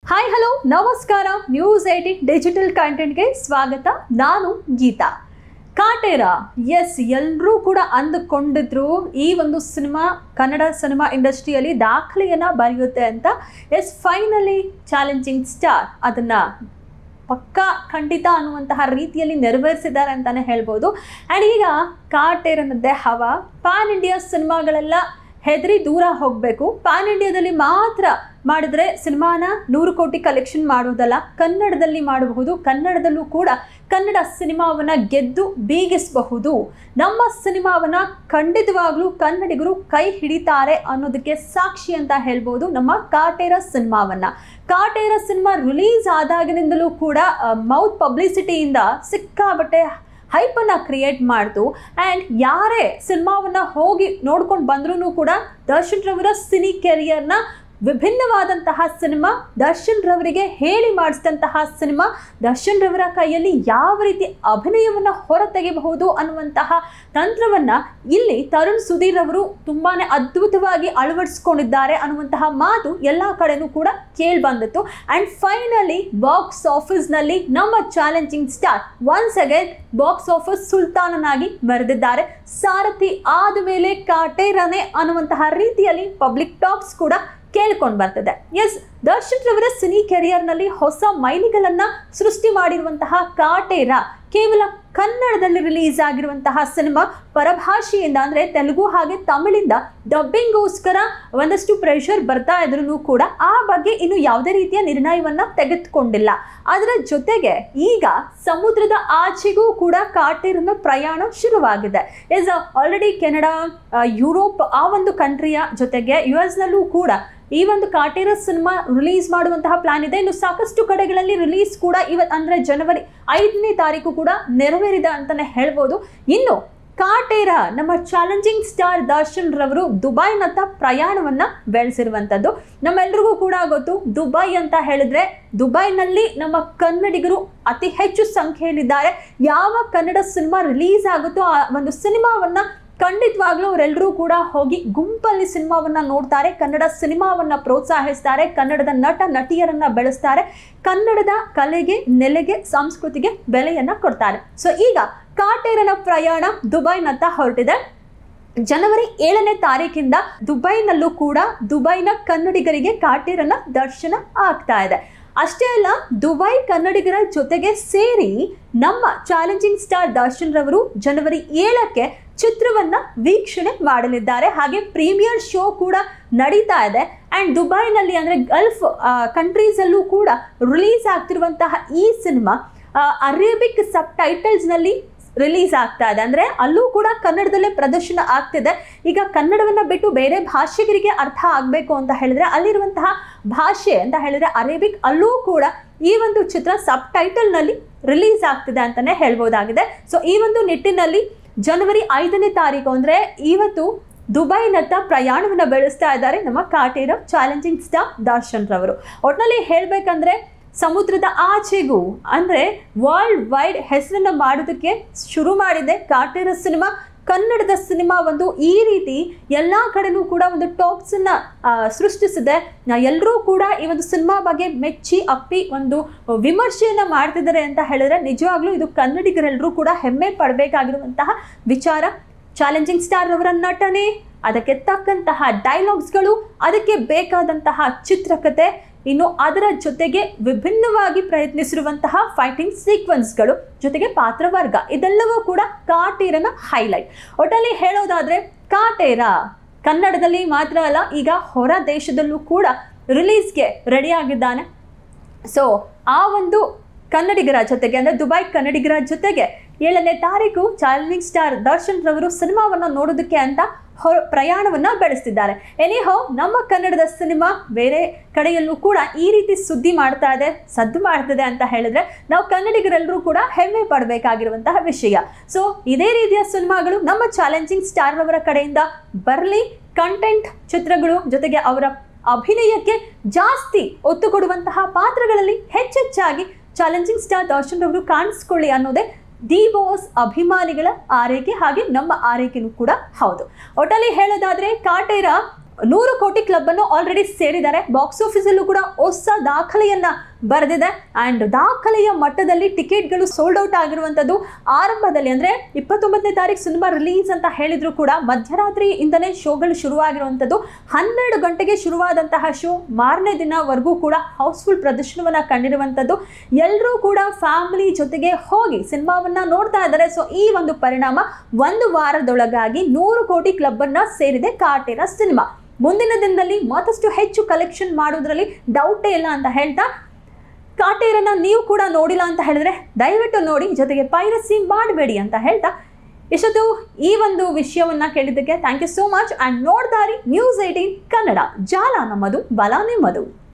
hi hello ನಮಸ್ಕಾರ news eighteen digital ಕಂಟೆಂಟ್ಗೆ ಸ್ವಾಗತ ನಾನು ಗೀತಾ ಕಾಟೇರ ಎಸ್ ಎಲ್ಲರೂ ಕೂಡ ಅಂದುಕೊಂಡಿದ್ರು ಈ ಒಂದು ಸಿನಿಮಾ ಕನ್ನಡ ಸಿನಿಮಾ ಇಂಡಸ್ಟ್ರಿಯಲ್ಲಿ ದಾಖಲೆಯನ್ನು ಬರೆಯುತ್ತೆ ಅಂತ ಎಸ್ ಫೈನಲಿ ಚಾಲೆಂಜಿಂಗ್ ಸ್ಟಾರ್ ಅದನ್ನು ಪಕ್ಕಾ ಖಂಡಿತ ಅನ್ನುವಂತಹ ರೀತಿಯಲ್ಲಿ ನೆರವೇರಿಸಿದ್ದಾರೆ ಅಂತಲೇ ಹೇಳ್ಬೋದು ಆ್ಯಂಡ್ ಈಗ ಕಾಟೇರನದ್ದೇ ಹವ ಪ್ಯಾನ್ ಇಂಡಿಯಾ ಸಿನಿಮಾಗಳೆಲ್ಲ ಹೆದರಿ ದೂರ ಹೋಗಬೇಕು ಪ್ಯಾನ್ ಇಂಡಿಯಾದಲ್ಲಿ ಮಾತ್ರ ಮಾಡಿದ್ರೆ ಸಿನಿಮಾನ ನೂರು ಕೋಟಿ ಕಲೆಕ್ಷನ್ ಮಾಡೋದಲ್ಲ ಕನ್ನಡದಲ್ಲಿ ಮಾಡಬಹುದು ಕನ್ನಡದಲ್ಲೂ ಕೂಡ ಕನ್ನಡ ಸಿನಿಮಾವನ್ನ ಗೆದ್ದು ಬೀಗಿಸಬಹುದು ನಮ್ಮ ಸಿನಿಮಾವನ್ನ ಖಂಡಿತವಾಗ್ಲೂ ಕನ್ನಡಿಗರು ಕೈ ಹಿಡಿತಾರೆ ಅನ್ನೋದಕ್ಕೆ ಸಾಕ್ಷಿ ಅಂತ ಹೇಳ್ಬೋದು ನಮ್ಮ ಕಾಟೇರ ಸಿನಿಮಾವನ್ನ ಕಾಟೇರ ಸಿನಿಮಾ ರಿಲೀಸ್ ಆದಾಗಿನಿಂದಲೂ ಕೂಡ ಮೌತ್ ಪಬ್ಲಿಸಿಟಿಯಿಂದ ಸಿಕ್ಕಾಬಟ್ಟೆ ಹೈಪನ್ನು ಕ್ರಿಯೇಟ್ ಮಾಡ್ತು ಆ್ಯಂಡ್ ಯಾರೇ ಸಿನಿಮಾವನ್ನು ಹೋಗಿ ನೋಡ್ಕೊಂಡು ಬಂದ್ರೂ ಕೂಡ ದರ್ಶನ್ ರವರ ಸಿನಿ ಕೆರಿಯರ್ನ ವಿಭಿನ್ನವಾದಂತಹ ಸಿನಿಮಾ ದರ್ಶನ್ ರವರಿಗೆ ಹೇಳಿ ಮಾಡಿಸಿದಂತಹ ಸಿನಿಮಾ ದರ್ಶನ್ ರವರ ಕೈಯಲ್ಲಿ ಯಾವ ರೀತಿ ಅಭಿನಯವನ್ನು ಹೊರತೆಗೆಯಬಹುದು ಅನ್ನುವಂತಹ ತಂತ್ರವನ್ನು ಇಲ್ಲಿ ತರುಣ್ ಸುಧೀರ್ ಅವರು ತುಂಬಾ ಅದ್ಭುತವಾಗಿ ಅಳವಡಿಸ್ಕೊಂಡಿದ್ದಾರೆ ಅನ್ನುವಂತಹ ಮಾತು ಎಲ್ಲ ಕಡೆನೂ ಕೂಡ ಕೇಳಿ ಬಂದಿತ್ತು ಆ್ಯಂಡ್ ಫೈನಲಿ ಬಾಕ್ಸ್ ಆಫೀಸ್ನಲ್ಲಿ ನಮ್ಮ challenging star once again box office ಸುಲ್ತಾನನಾಗಿ ಮೆರೆದಿದ್ದಾರೆ ಸಾರಥಿ ಆದ ಮೇಲೆ ಕಾಟೇರನೆ ಅನ್ನುವಂತಹ ರೀತಿಯಲ್ಲಿ ಪಬ್ಲಿಕ್ ಟಾಕ್ಸ್ ಕೂಡ ಕೇಳ್ಕೊಂಡು ಬರ್ತದೆ ಎಸ್ ದರ್ಶನ್ ರವರ ಸಿನಿ ಕೆರಿಯರ್ನಲ್ಲಿ ಹೊಸ ಮೈಲಿಗಳನ್ನ ಸೃಷ್ಟಿ ಮಾಡಿರುವಂತಹ ಕಾಟೇರ ಕೇವಲ ಕನ್ನಡದಲ್ಲಿ ರಿಲೀಸ್ ಆಗಿರುವಂತಹ ಸಿನಿಮಾ ಪರಭಾಷೆಯಿಂದ ಅಂದರೆ ತೆಲುಗು ಹಾಗೆ ತಮಿಳಿಂದ ಡಬ್ಬಿಂಗ್ಗೋಸ್ಕರ ಒಂದಷ್ಟು ಪ್ರೆಷರ್ ಬರ್ತಾ ಇದ್ರೂ ಕೂಡ ಆ ಬಗ್ಗೆ ಇನ್ನು ಯಾವುದೇ ರೀತಿಯ ನಿರ್ಣಯವನ್ನ ತೆಗೆದುಕೊಂಡಿಲ್ಲ ಅದರ ಜೊತೆಗೆ ಈಗ ಸಮುದ್ರದ ಆಚೆಗೂ ಕೂಡ ಕಾಟೇರನ ಪ್ರಯಾಣ ಶುರುವಾಗಿದೆ ಇಸ್ ಆಲ್ರೆಡಿ ಕೆನಡಾ ಯುರೋಪ್ ಆ ಒಂದು ಕಂಟ್ರಿಯ ಜೊತೆಗೆ ಯು ಎಸ್ನಲ್ಲೂ ಕೂಡ ಈ ಒಂದು ಕಾಟೇರ ಸಿನಿಮಾ ರಿಲೀಸ್ ಮಾಡುವಂತಹ ಪ್ಲಾನ್ ಇದೆ ಇನ್ನು ಸಾಕಷ್ಟು ಕಡೆಗಳಲ್ಲಿ ರಿಲೀಸ್ ಕೂಡ ಇವತ್ತು ಅಂದರೆ ಜನವರಿ ಐದನೇ ತಾರೀಕು ಕೂಡ ನೆರವೇರಿದೆ ಅಂತಲೇ ಹೇಳ್ಬೋದು ಇನ್ನು ಕಾಟೇರ ನಮ್ಮ ಚಾಲೆಂಜಿಂಗ್ ಸ್ಟಾರ್ ದರ್ಶನ್ ರವರು ದುಬೈನತ್ತ ಪ್ರಯಾಣವನ್ನ ಬೆಳೆಸಿರುವಂಥದ್ದು ನಮ್ಮೆಲ್ರಿಗೂ ಕೂಡ ಗೊತ್ತು ದುಬೈ ಅಂತ ಹೇಳಿದ್ರೆ ದುಬೈನಲ್ಲಿ ನಮ್ಮ ಕನ್ನಡಿಗರು ಅತಿ ಹೆಚ್ಚು ಸಂಖ್ಯೆಯಲ್ಲಿದ್ದಾರೆ ಯಾವ ಕನ್ನಡ ಸಿನಿಮಾ ರಿಲೀಸ್ ಆಗುತ್ತೋ ಆ ಒಂದು ಸಿನಿಮಾವನ್ನ ಖಂಡಿತವಾಗ್ಲೂ ಅವರೆಲ್ಲರೂ ಕೂಡ ಹೋಗಿ ಗುಂಪಲ್ಲಿ ಸಿನಿಮಾವನ್ನ ನೋಡ್ತಾರೆ ಕನ್ನಡ ಸಿನಿಮಾವನ್ನ ಪ್ರೋತ್ಸಾಹಿಸ್ತಾರೆ ಕನ್ನಡದ ನಟ ನಟಿಯರನ್ನ ಬೆಳೆಸ್ತಾರೆ ಕನ್ನಡದ ಕಲೆಗೆ ನೆಲೆಗೆ ಸಂಸ್ಕೃತಿಗೆ ಬೆಲೆಯನ್ನ ಕೊಡ್ತಾರೆ ಸೊ ಈಗ ಕಾಟೇರನ ಪ್ರಯಾಣ ದುಬೈನತ್ತ ಹೊರಟಿದೆ ಜನವರಿ ಏಳನೇ ತಾರೀಕಿಂದ ದುಬೈನಲ್ಲೂ ಕೂಡ ದುಬೈನ ಕನ್ನಡಿಗರಿಗೆ ಕಾಟೇರನ ದರ್ಶನ ಆಗ್ತಾ ಇದೆ ಅಷ್ಟೇ ಅಲ್ಲ ದುಬೈ ಕನ್ನಡಿಗರ ಜೊತೆಗೆ ಸೇರಿ ನಮ್ಮ ಚಾಲೆಂಜಿಂಗ್ ಸ್ಟಾರ್ ದರ್ಶನ್ ರವರು ಜನವರಿ ಏಳಕ್ಕೆ ಚಿತ್ರವನ್ನ ವೀಕ್ಷಣೆ ಮಾಡಲಿದ್ದಾರೆ ಹಾಗೆ ಪ್ರೀಮಿಯರ್ ಶೋ ಕೂಡ ನಡೀತಾ ಇದೆ ಆ್ಯಂಡ್ ದುಬೈನಲ್ಲಿ ಅಂದರೆ ಗಲ್ಫ್ ಕಂಟ್ರೀಸಲ್ಲೂ ಕೂಡ ರಿಲೀಸ್ ಆಗ್ತಿರುವಂತಹ ಈ ಸಿನಿಮಾ ಅರೇಬಿಕ್ ಸಬ್ ಟೈಟಲ್ಸ್ನಲ್ಲಿ ರಿಲೀಸ್ ಆಗ್ತಾ ಇದೆ ಅಂದರೆ ಅಲ್ಲೂ ಕೂಡ ಕನ್ನಡದಲ್ಲೇ ಪ್ರದರ್ಶನ ಆಗ್ತಿದೆ ಈಗ ಕನ್ನಡವನ್ನು ಬಿಟ್ಟು ಬೇರೆ ಭಾಷಿಗರಿಗೆ ಅರ್ಥ ಆಗಬೇಕು ಅಂತ ಹೇಳಿದ್ರೆ ಅಲ್ಲಿರುವಂತಹ ಭಾಷೆ ಅಂತ ಹೇಳಿದ್ರೆ ಅರೇಬಿಕ್ ಅಲ್ಲೂ ಕೂಡ ಈ ಒಂದು ಚಿತ್ರ ಸಬ್ ಟೈಟಲ್ನಲ್ಲಿ ರಿಲೀಸ್ ಆಗ್ತಿದೆ ಅಂತಲೇ ಹೇಳ್ಬೋದಾಗಿದೆ ಸೊ ಈ ಒಂದು ನಿಟ್ಟಿನಲ್ಲಿ ಜನವರಿ ಐದನೇ ತಾರೀಕು ಅಂದರೆ ಇವತ್ತು ದುಬೈನತ್ತ ಪ್ರಯಾಣವನ್ನು ಬೆಳೆಸ್ತಾ ಇದ್ದಾರೆ ನಮ್ಮ ಕಾಟೇರ ಚಾಲೆಂಜಿಂಗ್ ಸ್ಟಾರ್ ದರ್ಶನ್ ರವರು ಒಟ್ಟಿನಲ್ಲಿ ಹೇಳಬೇಕಂದ್ರೆ ಸಮುದ್ರದ ಆಚೆಗೂ ಅಂದರೆ ವರ್ಲ್ಡ್ ವೈಡ್ ಹೆಸರನ್ನು ಮಾಡೋದಕ್ಕೆ ಶುರು ಮಾಡಿದೆ ಕಾಟೇರ ಸಿನಿಮಾ ಕನ್ನಡದ ಸಿನಿಮಾ ಒಂದು ಈ ರೀತಿ ಎಲ್ಲ ಕಡೆನೂ ಕೂಡ ಒಂದು ಟಾಕ್ಸನ್ನು ಸೃಷ್ಟಿಸಿದೆ ಎಲ್ಲರೂ ಕೂಡ ಈ ಒಂದು ಸಿನಿಮಾ ಬಗ್ಗೆ ಮೆಚ್ಚಿ ಅಪ್ಪಿ ಒಂದು ವಿಮರ್ಶೆಯನ್ನು ಮಾಡ್ತಿದ್ದಾರೆ ಅಂತ ಹೇಳಿದ್ರೆ ನಿಜವಾಗ್ಲೂ ಇದು ಕನ್ನಡಿಗರೆಲ್ಲರೂ ಕೂಡ ಹೆಮ್ಮೆ ಪಡಬೇಕಾಗಿರುವಂತಹ ವಿಚಾರ ಚಾಲೆಂಜಿಂಗ್ ಸ್ಟಾರ್ ಅವರ ನಟನೆ ಅದಕ್ಕೆ ತಕ್ಕಂತಹ ಡೈಲಾಗ್ಸ್ಗಳು ಅದಕ್ಕೆ ಬೇಕಾದಂತಹ ಚಿತ್ರಕಥೆ ಇನ್ನು ಅದರ ಜೊತೆಗೆ ವಿಭಿನ್ನವಾಗಿ ಪ್ರಯತ್ನಿಸಿರುವಂತಹ ಫೈಟಿಂಗ್ ಸೀಕ್ವೆನ್ಸ್ಗಳು ಜೊತೆಗೆ ಪಾತ್ರವರ್ಗ ಇದೆಲ್ಲವೂ ಕೂಡ ಕಾಟೇರನ ಹೈಲೈಟ್ ಒಟ್ಟಲ್ಲಿ ಹೇಳೋದಾದ್ರೆ ಕಾಟೇರ ಕನ್ನಡದಲ್ಲಿ ಮಾತ್ರ ಅಲ್ಲ ಈಗ ಹೊರ ದೇಶದಲ್ಲೂ ಕೂಡ ರಿಲೀಸ್ಗೆ ರೆಡಿಯಾಗಿದ್ದಾನೆ ಸೊ ಆ ಒಂದು ಕನ್ನಡಿಗರ ಜೊತೆಗೆ ಅಂದರೆ ದುಬೈ ಕನ್ನಡಿಗರ ಜೊತೆಗೆ ಏಳನೇ ತಾರೀಕು ಚಾಲೆಂಜಿಂಗ್ ಸ್ಟಾರ್ ದರ್ಶನ್ ರವರು ಸಿನಿಮಾವನ್ನು ನೋಡೋದಕ್ಕೆ ಅಂತ ಹೊ ಪ್ರಯಾಣವನ್ನು ಬೆಳೆಸ್ತಿದ್ದಾರೆ ಎನಿಹೋ ನಮ್ಮ ಕನ್ನಡದ ಸಿನಿಮಾ ಬೇರೆ ಕಡೆಯಲ್ಲೂ ಕೂಡ ಈ ರೀತಿ ಸುದ್ದಿ ಮಾಡ್ತಾ ಇದೆ ಸದ್ದು ಮಾಡ್ತಿದೆ ಅಂತ ಹೇಳಿದ್ರೆ ನಾವು ಕನ್ನಡಿಗರೆಲ್ಲರೂ ಕೂಡ ಹೆಮ್ಮೆ ಪಡಬೇಕಾಗಿರುವಂತಹ ವಿಷಯ ಸೊ ಇದೇ ರೀತಿಯ ಸಿನಿಮಾಗಳು ನಮ್ಮ ಚಾಲೆಂಜಿಂಗ್ ಸ್ಟಾರ್ ಅವರ ಕಡೆಯಿಂದ ಬರಲಿ ಕಂಟೆಂಟ್ ಚಿತ್ರಗಳು ಜೊತೆಗೆ ಅವರ ಅಭಿನಯಕ್ಕೆ ಜಾಸ್ತಿ ಒತ್ತು ಕೊಡುವಂತಹ ಪಾತ್ರಗಳಲ್ಲಿ ಹೆಚ್ಚೆಚ್ಚಾಗಿ ಚಾಲೆಂಜಿಂಗ್ ಸ್ಟಾರ್ ದರ್ಶನ್ ರವರು ಕಾಣಿಸ್ಕೊಳ್ಳಿ ಅನ್ನೋದೇ ದಿ ಬಾಸ್ ಅಭಿಮಾನಿಗಳ ಆರೈಕೆ ಹಾಗೆ ನಮ್ಮ ಆರೈಕೆನೂ ಕೂಡ ಹೌದು ಒಟ್ಟಲ್ಲಿ ಹೇಳೋದಾದ್ರೆ ಕಾಟೇರ ನೂರು ಕೋಟಿ ಕ್ಲಬ್ ಅನ್ನು ಆಲ್ರೆಡಿ ಸೇರಿದ್ದಾರೆ ಬಾಕ್ಸ್ ಆಫೀಸಲ್ಲೂ ಕೂಡ ಹೊಸ ದಾಖಲೆಯನ್ನ ಬರೆದಿದೆ ಅಂಡ್ ದಾಖಲೆಯ ಮಟ್ಟದಲ್ಲಿ ಟಿಕೆಟ್ಗಳು ಸೋಲ್ಡ್ ಔಟ್ ಆಗಿರುವಂಥದ್ದು ಆರಂಭದಲ್ಲಿ ಅಂದ್ರೆ ಇಪ್ಪತ್ತೊಂಬತ್ತನೇ ತಾರೀಕು ಸಿನಿಮಾ ರಿಲೀಸ್ ಅಂತ ಹೇಳಿದ್ರು ಕೂಡ ಮಧ್ಯರಾತ್ರಿಯಿಂದಲೇ ಶೋಗಳು ಶುರುವಾಗಿರುವಂಥದ್ದು ಹನ್ನೆರಡು ಗಂಟೆಗೆ ಶುರುವಾದಂತಹ ಶೋ ಮಾರನೇ ದಿನವರೆಗೂ ಕೂಡ ಹೌಸ್ಫುಲ್ ಪ್ರದರ್ಶನವನ್ನ ಕಂಡಿರುವಂಥದ್ದು ಎಲ್ಲರೂ ಕೂಡ ಫ್ಯಾಮಿಲಿ ಜೊತೆಗೆ ಹೋಗಿ ಸಿನಿಮಾವನ್ನ ನೋಡ್ತಾ ಇದ್ದಾರೆ ಸೊ ಈ ಒಂದು ಪರಿಣಾಮ ಒಂದು ವಾರದೊಳಗಾಗಿ ನೂರು ಕೋಟಿ ಕ್ಲಬ್ ಅನ್ನ ಸೇರಿದೆ ಕಾಟೇರ ಸಿನಿಮಾ ಮುಂದಿನ ದಿನದಲ್ಲಿ ಮತ್ತಷ್ಟು ಹೆಚ್ಚು ಕಲೆಕ್ಷನ್ ಮಾಡೋದ್ರಲ್ಲಿ ಡೌಟೇ ಇಲ್ಲ ಅಂತ ಹೇಳ್ತಾ ಕಾಟೇರನ್ನ ನೀವು ಕೂಡ ನೋಡಿಲ್ಲ ಅಂತ ಹೇಳಿದ್ರೆ ದಯವಿಟ್ಟು ನೋಡಿ ಜೊತೆಗೆ ಪೈರಸಿ ಮಾಡಬೇಡಿ ಅಂತ ಹೇಳ್ತಾ ಇಷ್ಟೊತ್ತು ಈ ಒಂದು ವಿಷಯವನ್ನ ಕೇಳಿದ್ದಕ್ಕೆ thank you so much and ನೋಡ್ದಾರಿ ನ್ಯೂಸ್ ಏಟೀನ್ ಕನ್ನಡ ಜಾಲ ನಮ್ಮದು ಬಲ ನಿಮ್ಮದು